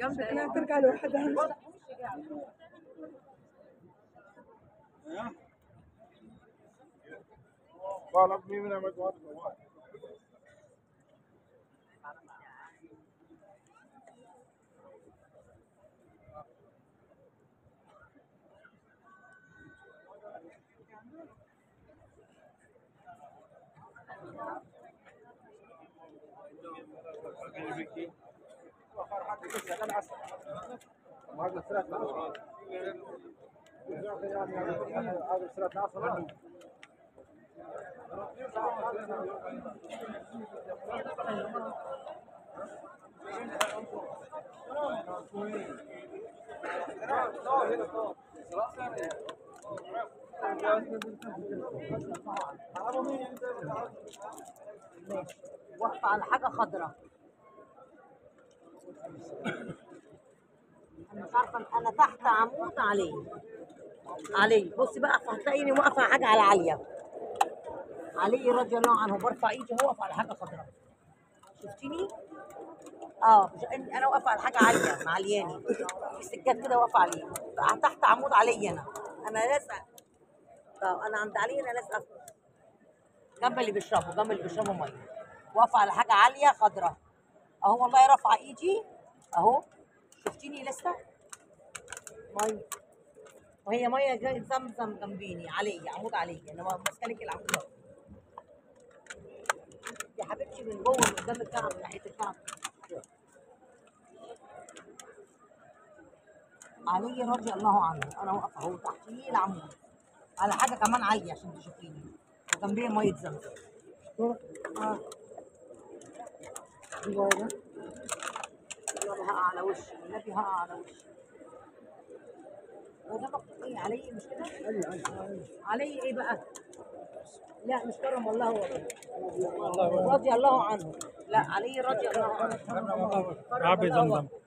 شكلها ترجع لوحدها Fala comigo, né? Mas bota, bota. ماشي واقفة على حاجة خضراء أنا مش عارفة أنا تحت عمود عليه عليه بصي بقى هتلاقيني واقفة على حاجة على عالية علي رضي الله عنه برفع ايدي هو واقف على حاجة خضراء شفتيني؟ اه مش إن- انا واقفة على حاجة عالية معلياني في سجاد كده واقفة عليه تحت عمود علي انا انا لازقة طب انا عند علي انا لازقة جنب اللي بيشربوا جنب اللي بيشربوا ميه واقفه على حاجه عاليه خضراء اهو والله رافعه ايدي اهو شفتيني لسه ميه وهي ميه جاي زمزم جنبيني عليا عمود عليا انا ماسكه لك العمود ده. يا حبيبتي من جوه من قدام الكعب من ناحيه الكعب علي رضي الله عنه انا واقفه اهو تحتيه العمود على حاجه كمان عاليه عشان تشوفيني وجنبيه ميه زمزم اه والله هقع على وشي النبي هقع على وشي هو ده مكتوب ايه علي مش كده؟ علي ايه بقى؟ لا مش كرم الله وجهه رضي الله عنه لا علي رضي الله عنه كرم عبي الله زمزم. وجهه.